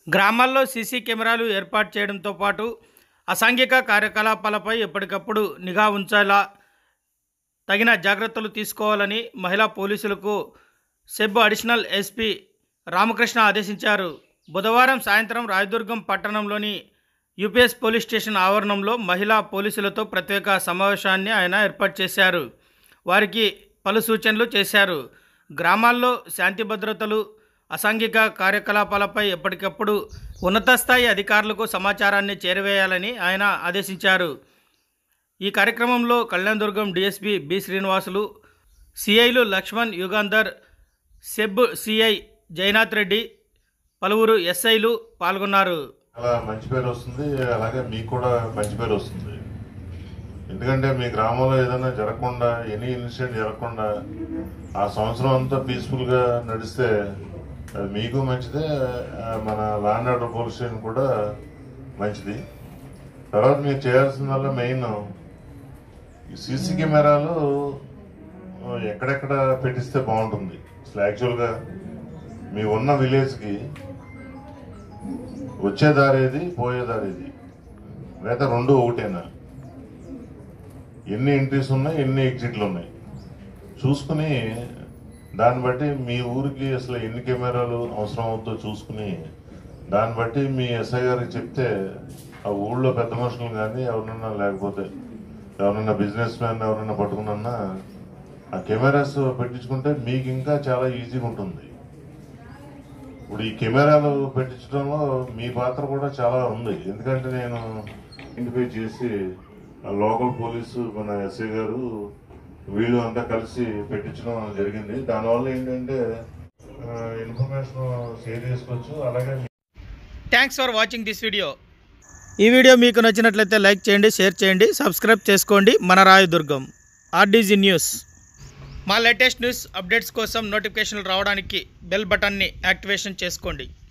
గ్రామాల్లో సీసీ కెమెరాలు ఏర్పాటు చేయడంతో పాటు అసాంఘిక కార్యకలాపాలపై ఎప్పటికప్పుడు నిఘా ఉంచేలా తగిన జాగ్రత్తలు తీసుకోవాలని మహిళా పోలీసులకు సెబ్ అడిషనల్ ఎస్పీ రామకృష్ణ ఆదేశించారు బుధవారం సాయంత్రం రాయదుర్గం పట్టణంలోని యూపీఎస్ పోలీస్ స్టేషన్ ఆవరణంలో మహిళా పోలీసులతో ప్రత్యేక సమావేశాన్ని ఆయన ఏర్పాటు చేశారు వారికి పలు సూచనలు చేశారు గ్రామాల్లో శాంతి భద్రతలు అసాంఘిక కార్యకలాపాలపై ఎప్పటికప్పుడు ఉన్నత స్థాయి అధికారులకు సమాచారాన్ని చేరవేయాలని ఆయన ఆదేశించారు ఈ కార్యక్రమంలో కళ్యాణదుర్గం డిఎస్పి బి శ్రీనివాసులు సిఐలు లక్ష్మణ్ యుగాంధర్ సెబ్ సిఐ జైనాథ్ రెడ్డి పలువురు ఎస్ఐలు పాల్గొన్నారు అలా మంచి పేరు వస్తుంది అలాగే మీకు కూడా మంచి పేరు వస్తుంది ఎందుకంటే మీ గ్రామంలో ఏదైనా జరగకుండా ఎనీ ఇన్సిడెంట్ జరగకుండా ఆ సంవత్సరం అంతా పీస్ఫుల్ గా నడిస్తే అది మీకు మంచిదే ఆ, మన లాండ్ ఆర్డర్ పోలీస్ స్టేషన్ కూడా మంచిది తర్వాత మీరు చేయాల్సిందల్లా మెయిన్ ఈ సీసీ కెమెరాలు ఆ, ఎక్కడెక్కడ పెట్టిస్తే బాగుంటుంది అసలు యాక్చువల్గా మీ ఉన్న విలేజ్కి వచ్చే దారేది పోయే దారేది లేదా రెండు ఒకటేనా ఎన్ని ఎంట్రీస్ ఉన్నాయి ఎన్ని ఎగ్జిట్లు ఉన్నాయి చూసుకుని దాన్ని బట్టి మీ ఊరికి అసలు ఎన్ని కెమెరాలు అవసరం అవుతుందో చూసుకుని దాన్ని బట్టి మీ ఎస్ఐ గారికి చెప్తే ఆ ఊళ్ళో పెద్ద మనుషులు కానీ ఎవరినన్నా లేకపోతే ఎవరన్నా బిజినెస్ మ్యాన్ ఎవరన్నా పట్టుకున్నా ఆ కెమెరాస్ పెట్టించుకుంటే మీకు ఇంకా చాలా ఈజీగా ఉంటుంది ఇప్పుడు ఈ కెమెరాలు పెట్టించడంలో మీ పాత్ర కూడా చాలా ఉంది ఎందుకంటే నేను ఇంటిపై చేసి ఆ లోకల్ పోలీసు మన ఎస్ఐ గారు వీళ్ళు అంతా కలిసి పెట్టించడం జరిగింది దానివల్ల ఏంటంటే ఇన్ఫర్మేషన్ షేర్ చేసుకోవచ్చు అలాగే thanks for watching this video ఈ వీడియో మీకు నచ్చినట్లయితే లైక్ చేయండి షేర్ చేయండి సబ్స్క్రైబ్ చేసుకోండి మన రాయదుర్గం ఆర్డీజీ న్యూస్ మా లేటెస్ట్ న్యూస్ అప్డేట్స్ కోసం నోటిఫికేషన్లు రావడానికి బెల్ బటన్ని యాక్టివేషన్ చేసుకోండి